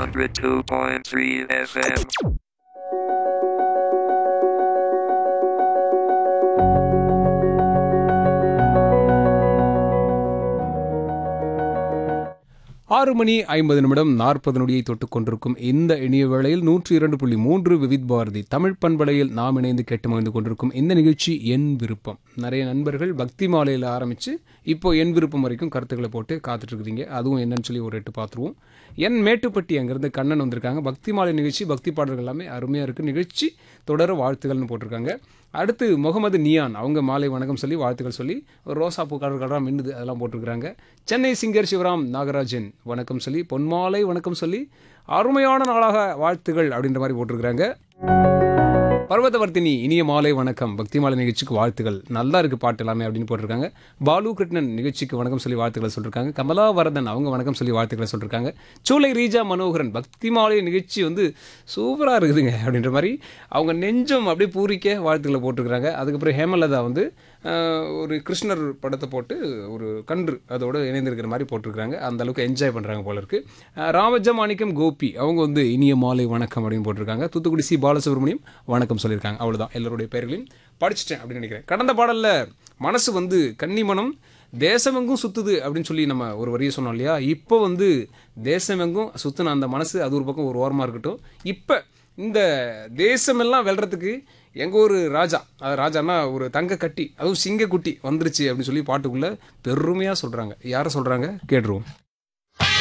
102.3 FM. ஆறு மணி ஐம்பது நிமிடம் நாற்பது நொடியை தொட்டுக் கொண்டிருக்கும் இந்த இனிய வேளையில் நூற்றி இரண்டு புள்ளி மூன்று விவித் பாரதி தமிழ் பண்பலையில் நாம் இணைந்து கேட்டு மகிழ்ந்து கொண்டிருக்கும் இந்த நிகழ்ச்சி என் விருப்பம் நிறைய நண்பர்கள் பக்தி மாலையில் ஆரம்பித்து இப்போ என் விருப்பம் வரைக்கும் கருத்துக்களை போட்டு காத்துட்டு இருக்கிறீங்க அதுவும் என்னன்னு சொல்லி ஒரு எட்டு பார்த்துருவோம் என் மேட்டுப்பட்டி அங்கேருந்து கண்ணன் வந்திருக்காங்க பக்தி மாலை நிகழ்ச்சி பக்தி பாடல்கள் எல்லாமே அருமையாக இருக்குது நிகழ்ச்சி தொடர வாழ்த்துக்கள்னு போட்டிருக்காங்க அடுத்து முகமது நியான் அவங்க மாலை வணக்கம் சொல்லி வாழ்த்துக்கள் சொல்லி ஒரு ரோசா பூ கலர் கலராக மின்னுது அதெல்லாம் போட்டிருக்கிறாங்க சென்னை சிங்கர் சிவராம் நாகராஜன் வணக்கம் சொல்லி பொன்மாலை வணக்கம் சொல்லி அருமையான நாளாக வாழ்த்துகள் அப்படின்ற மாதிரி போட்டிருக்கிறாங்க பர்வதவர்த்தினி இனிய மாலை வணக்கம் பக்தி மாலை நிகழ்ச்சிக்கு வாழ்த்துகள் நல்லா இருக்கு பாட்டு எல்லாமே அப்படின்னு போட்டிருக்காங்க பாலு கிருஷ்ணன் நிகழ்ச்சிக்கு வணக்கம் சொல்லி வாழ்த்துக்களை சொல்லியிருக்காங்க கமலாவரதன் அவங்க வணக்கம் சொல்லி வாழ்த்துக்களை சொல்லியிருக்காங்க சூளை ரீஜா மனோகரன் பக்தி மாலை நிகழ்ச்சி வந்து சூப்பராக இருக்குதுங்க அப்படின்ற மாதிரி அவங்க நெஞ்சம் அப்படியே பூரிக்க வாழ்த்துக்களை போட்டிருக்கிறாங்க அதுக்கப்புறம் ஹேமலதா வந்து ஆஹ், ஒரு கிருஷ்ணர் படத்தை போட்டு ஒரு கன்று அதோட இணைந்திருக்கிற மாதிரி போட்டிருக்காங்க அந்த அளவுக்கு என்ஜாய் பண்ணுறாங்க போல இருக்கு ஆஹ், ராமஜ மாணிக்கம் கோபி அவங்க வந்து இனிய மாலை வணக்கம் அப்படின்னு போட்டிருக்காங்க தூத்துக்குடி சி பாலசுப்ரமணியம் வணக்கம் சொல்லியிருக்காங்க அவ்வளவுதான் எல்லாருடைய பெயர்களையும் படிச்சிட்டேன் அப்படின்னு நினைக்கிறேன் கடந்த பாடல்ல மனசு வந்து கன்னிமனம் தேசமெங்கும் சுத்துது அப்படின்னு சொல்லி நம்ம ஒரு வரியை சொன்னோம் இல்லையா இப்போ வந்து தேசமெங்கும் சுத்துன அந்த மனசு அது ஒரு பக்கம் ஒரு ஓரமாக இருக்கட்டும் இப்போ இந்த தேசமெல்லாம் வெல்றதுக்கு எங்கள் ஒரு ராஜா அது ராஜான்னா ஒரு தங்க கட்டி அதுவும் சிங்க குட்டி வந்துருச்சு அப்படின்னு சொல்லி பாட்டுக்குள்ளே பெருமையாக சொல்கிறாங்க யாரை சொல்கிறாங்க கேட்டுருவோம்